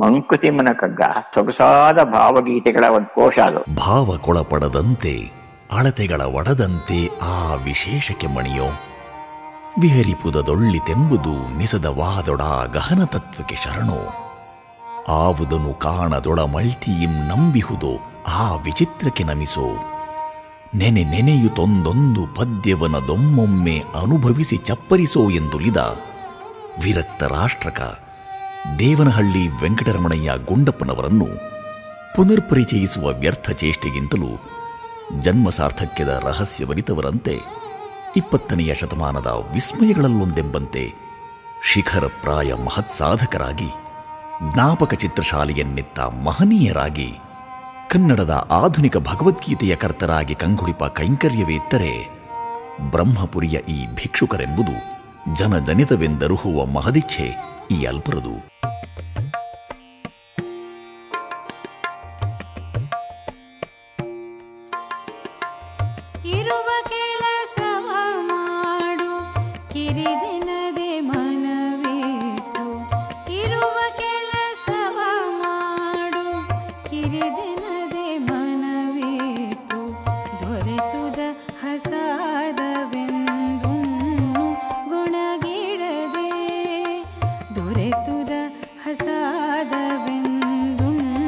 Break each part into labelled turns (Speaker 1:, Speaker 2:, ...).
Speaker 1: ಮಂಕುತಿಮ್ಮನ ಕಗ್ಗ ಸೊಗಸಾದ ಭಾವಗೀತೆಗಳ ಒಂದು ಕೋಶ ಅದು
Speaker 2: ಭಾವಕೊಳಪಡದಂತೆ ಅಳತೆಗಳ ಒಡದಂತೆ ಆ ವಿಶೇಷಕ್ಕೆ ಮಣಿಯೋ ವಿಹರಿಪುದದೊಳ್ಳಿತೆಂಬುದು ನಿಸದವಾದೊಡ ಗಹನ ತತ್ವಕ್ಕೆ ಶರಣೋ ಆವುದನು ಕಾಣದೊಡ ಮಳ್ತಿಯಿಂ ನಂಬಿಹುದೋ ಆ ವಿಚಿತ್ರಕ್ಕೆ ನಮಿಸೋ ನೆನೆ ನೆನೆಯುತ್ತೊಂದೊಂದು ಪದ್ಯವನ ದೊಮ್ಮೊಮ್ಮೆ ಅನುಭವಿಸಿ ಚಪ್ಪರಿಸೋ ಎಂದುಲಿದ ವಿರಕ್ತ ರಾಷ್ಟ್ರಕ ದೇವನಹಳ್ಳಿ ವೆಂಕಟರಮಣಯ್ಯ ಗುಂಡಪ್ಪನವರನ್ನು ಪುನರ್ಪರಿಚಯಿಸುವ ವ್ಯರ್ಥ ಚೇಷ್ಟೆಗಿಂತಲೂ ಜನ್ಮ ಸಾರ್ಥಕ್ಯದ ರಹಸ್ಯವರಿತವರಂತೆ ಇಪ್ಪತ್ತನೆಯ ಶತಮಾನದ ವಿಸ್ಮಯಗಳಲ್ಲೊಂದೆಂಬಂತೆ ಶಿಖರ ಪ್ರಾಯ ಮಹತ್ ಸಾಧಕರಾಗಿ ಜ್ಞಾಪಕ ಚಿತ್ರಶಾಲೆಯನ್ನೆತ್ತ ಮಹನೀಯರಾಗಿ ಕನ್ನಡದ ಆಧುನಿಕ ಭಗವದ್ಗೀತೆಯ ಕರ್ತರಾಗಿ ಕಂಗೊಳಿಪ ಕೈಂಕರ್ಯವೇತ್ತರೆ ಬ್ರಹ್ಮಪುರಿಯ ಈ ಭಿಕ್ಷುಕರೆಂಬುದು ಜನಜನಿತವೆಂದರುಹುವ ಮಹದಿಚ್ಛೆ ಈ ಅಲ್ಪರದು
Speaker 3: ಇರುವ ಕೆಲಸವ ಮಾಡು ಕಿರಿದಿನದೆ ಮನವಿಟ್ಟು ಇರುವ ಕೆಲಸವ ಮಾಡು ಕಿರಿದಿನದೆ ಮನವಿಟ್ಟು ದೊರೆತುದ ಹಸಾದವೆಂದು ಗುಣಗಿಡದೆ ದೊರೆತುದ ಹಸಾದವೆಂದು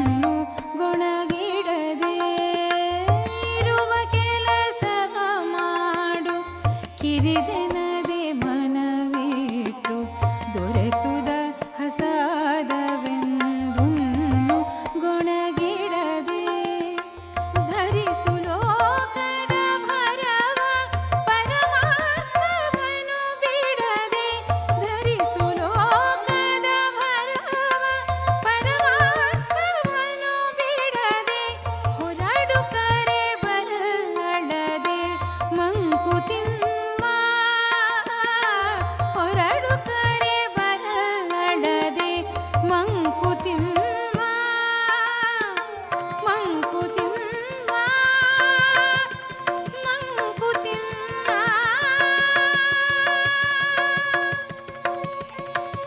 Speaker 3: ಗುಣಗಿಡದೆ ಇರುವ ಕೆಲಸವ ಮಾಡು ಕಿರಿದೆನದೆ ಮನವಿಟ್ಟು ದೊರೆತುದ ಹಸಾದವೆಂದು ಗುಣಗಿಡದೆ ಧರಿಸು ಲೋಕದ ಭರವ ಪರಮಾತ್ಮವನು ಬಿಡದೆ ಧರಿಸು ಲೋಕದ ಭರವ ಪರಮಾತ್ಮವನು ಬಿಡದೆ ಹೊರಡು ಕರೆ ಬರಲಡೆ ಮಂಕುತಿಮ್ಮ ಹೊರಡು ಕರೆ ಬರಲಡೆ ಮಂಕುತಿಮ್ಮ ಮಂಕುತಿಮ್ಮ ಮಂಕುತಿಮ್ಮ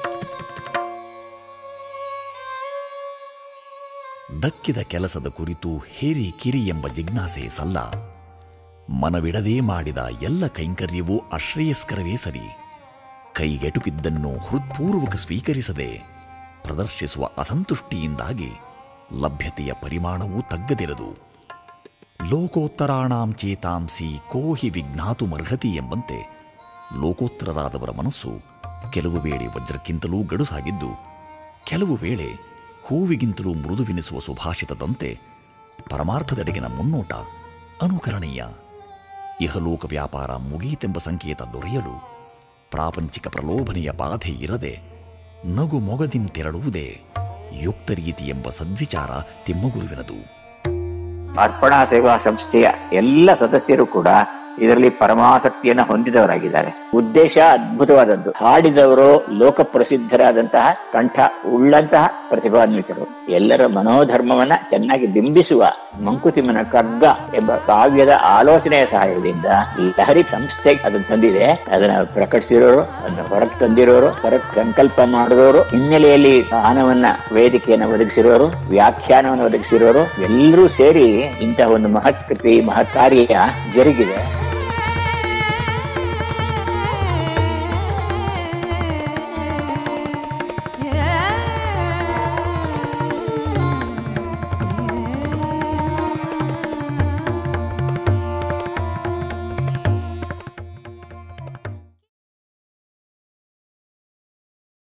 Speaker 2: ದಕ್ಕಿದ ಕೆಲಸದ ಕುರಿತು ಹೇರಿ ಕಿರಿ ಎಂಬ ಜಿಜ್ಞಾಸೆ ಸಲ್ಲ ಮನವಿಡದೆ ಮಾಡಿದ ಎಲ್ಲ ಕೈಂಕರ್ಯವೂ ಅಶ್ರೇಯಸ್ಕರವೇ ಸರಿ ಕೈಗೆಟುಕಿದ್ದನ್ನು ಹೃತ್ಪೂರ್ವಕ ಸ್ವೀಕರಿಸದೆ ಪ್ರದರ್ಶಿಸುವ ಅಸಂತುಷ್ಟಿಯಿಂದಾಗಿ ಲಭ್ಯತೆಯ ಪರಿಮಾಣವೂ ತಗ್ಗದಿರದು ಲೋಕೋತ್ತರಾಣಾಂ ಚೇತಾಂಸಿ ಕೋಹಿ ವಿಜ್ಞಾತುಮರ್ಹತಿ ಎಂಬಂತೆ ಲೋಕೋತ್ತರರಾದವರ ಮನಸ್ಸು ಕೆಲವು ವೇಳೆ ವಜ್ರಕ್ಕಿಂತಲೂ ಗಡುಸಾಗಿದ್ದು ಕೆಲವು ವೇಳೆ ಹೂವಿಗಿಂತಲೂ ಮೃದುವೆನಿಸುವ ಸುಭಾಷಿತದಂತೆ ಪರಮಾರ್ಥದೆಡೆಗಿನ ಮುನ್ನೋಟ ಅನುಕರಣೀಯ ಇಹಲೋಕ ವ್ಯಾಪಾರ ಮುಗೀತೆಂಬ ಸಂಕೇತ ದೊರೆಯಲು ಪ್ರಾಪಂಚಿಕ ಪ್ರಲೋಭನೆಯ ಬಾಧೆ ಇರದೆ ನಗು ಮೊಗದಿಂ ತೆರಳುವುದೇ ಯುಕ್ತ ರೀತಿ ಎಂಬ ಸದ್ವಿಚಾರ ತಿಮ್ಮಗುರುವಿನದು
Speaker 1: ಅರ್ಪಣಾ ಸೇವಾ ಸಂಸ್ಥೆಯ ಎಲ್ಲ ಸದಸ್ಯರು ಕೂಡ ಇದರಲ್ಲಿ ಪರಮಾಸಕ್ತಿಯನ್ನ ಹೊಂದಿದವರಾಗಿದ್ದಾರೆ ಉದ್ದೇಶ ಅದ್ಭುತವಾದದ್ದು ಹಾಡಿದವರು ಲೋಕ ಪ್ರಸಿದ್ಧರಾದಂತಹ ಕಂಠ ಉಳ್ಳಂತಹ ಪ್ರತಿಭಾನ್ವಿತರು ಎಲ್ಲರ ಮನೋಧರ್ಮವನ್ನ ಚೆನ್ನಾಗಿ ಬಿಂಬಿಸುವ ಮಂಕುತಿಮ್ಮನ ಕಗ್ಗ ಎಂಬ ಕಾವ್ಯದ ಆಲೋಚನೆಯ ಸಹಾಯದಿಂದ ಲಹರಿ ಸಂಸ್ಥೆ ಅದನ್ನು ತಂದಿದೆ ಅದನ್ನ ಪ್ರಕಟಿಸಿರೋರು ಅದನ್ನ ಹೊರಗೆ ತಂದಿರೋರು ಹೊರಗೆ ಸಂಕಲ್ಪ ಮಾಡಿದವರು ಹಿನ್ನೆಲೆಯಲ್ಲಿ ಗಾನವನ್ನ ವೇದಿಕೆಯನ್ನು ಒದಗಿಸಿರೋರು ವ್ಯಾಖ್ಯಾನವನ್ನು ಒದಗಿಸಿರೋರು ಎಲ್ಲರೂ ಸೇರಿ ಇಂತಹ ಒಂದು ಮಹತ್ ಕೃತಿ ಮಹತ್ ಕಾರ್ಯ ಜರುಗಿದೆ